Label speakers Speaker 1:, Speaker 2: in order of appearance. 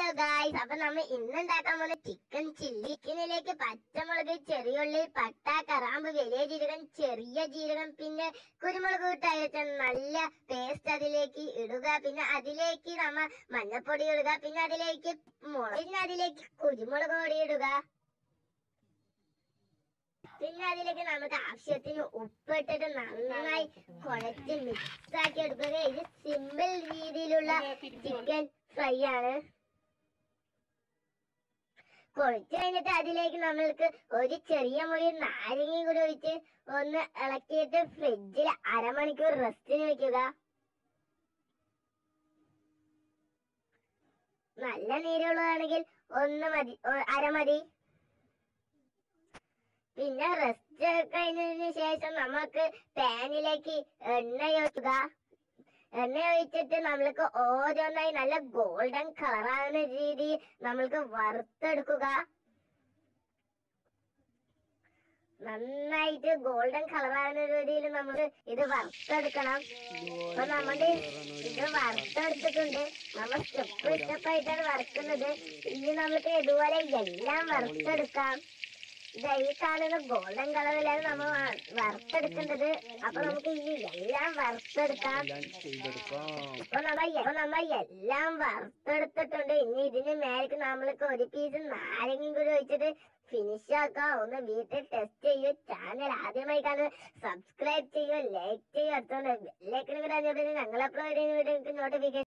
Speaker 1: guys അപ്പൊ നമ്മൾ ഇന്ന് ഉണ്ടാക്കാൻ പോകുന്ന ചിക്കൻ ചില്ലി ചിക്കനിലേക്ക് പച്ചമുളക് ചെറിയുള്ളി പട്ട കറാമ്പ് വലിയ ജീരകം ചെറിയ ജീരകം പിന്നെ കുരുമുളക് ഇട്ടയച്ച നല്ല പേസ്റ്റ് അതിലേക്ക് ഇടുക പിന്നെ അതിലേക്ക് നമ്മ മഞ്ഞപ്പൊടി ഇടുക പിന്നെ അതിലേക്ക് മുളക് പിന്നെ അതിലേക്ക് കുരുമുളക് പൊടി ഇടുക പിന്നെ അതിലേക്ക് നമുക്ക് ആവശ്യത്തിന് ഉപ്പിട്ടിട്ട് നന്നായി കുഴച്ച് മിക്സ് ആക്കി എടുക്കുക ഇത് സിമ്പിൾ രീതിയിലുള്ള ചിക്കൻ ഫ്രൈ ആണ് കുഴച്ച് കഴിഞ്ഞിട്ട് അതിലേക്ക് നമ്മൾക്ക് ഒരു ചെറിയ മുറി നാരങ്ങയും കൂടി ഒഴിച്ച് ഒന്ന് ഇളക്കിയിട്ട് ഫ്രിഡ്ജിൽ അരമണിക്കൂർ റെസ്റ്റിന് വെക്കുക നല്ല നീരുള്ളതാണെങ്കിൽ ഒന്ന് മതി ഒ- അരമതി പിന്നെ റെസ്റ്റ് കഴിഞ്ഞതിന് ശേഷം നമുക്ക് പാനിലേക്ക് എണ്ണ ഒഴിക്കുക എണ്ണ ഒഴിച്ചിട്ട് നമ്മൾക്ക് ഓരോന്നായി നല്ല ഗോൾഡൻ കളറാകുന്ന രീതി നമ്മൾക്ക് വറുത്തെടുക്കുക നന്നായിട്ട് ഗോൾഡൻ കളറാകുന്ന രീതിയിൽ നമുക്ക് ഇത് വറുത്തെടുക്കണം അപ്പൊ നമ്മുടെ ഇത് വറുത്തെടുത്തിട്ടുണ്ട് നമ്മൾ സ്റ്റെപ്പ് സ്റ്റെപ്പായിട്ടാണ് വറുക്കുന്നത് ഇനി നമുക്ക് ഇതുപോലെ എല്ലാം വറുത്തെടുക്കാം ഇതാ ഈ കാണുന്ന ഗോൾഡൻ കളറിലാണ് നമ്മൾ വ- വറുത്തെടുക്കേണ്ടത് അപ്പൊ നമുക്ക് ഇനി എല്ലാം വറുത്തെടുക്കാം
Speaker 2: എല്ലാം ചെയ്തെടുക്കാം
Speaker 1: ഇപ്പൊ നമ്മ ഇപ്പൊ നമ്മ എല്ലാം വറുത്തെടുത്തിട്ടുണ്ട് ഇനി ഇതിന് മേലേക്ക് നമ്മൾക്ക് ഒരു പീസ് നാരങ്ങയും കൂടി ഒഴിച്ചിട്ട് ഫിനിഷ് ആക്കാം ഒന്ന് വീട്ടിൽ ടെസ്റ്റ് ചെയ്യൂ ചാനൽ ആദ്യമായി കാണുന്നത് സബ്സ്ക്രൈബ് ചെയ്യൂ ലൈക്ക് ചെയ്യൂ അടുത്തോണ്ട് ബെല്ലൈക്കനും കൂടെ അഞ്ഞോട്ട് ഞങ്ങൾ അപ്ലോഡ് ചെയ്യുന്ന വീഡിയോ നോട്ടിഫിക്കേഷൻ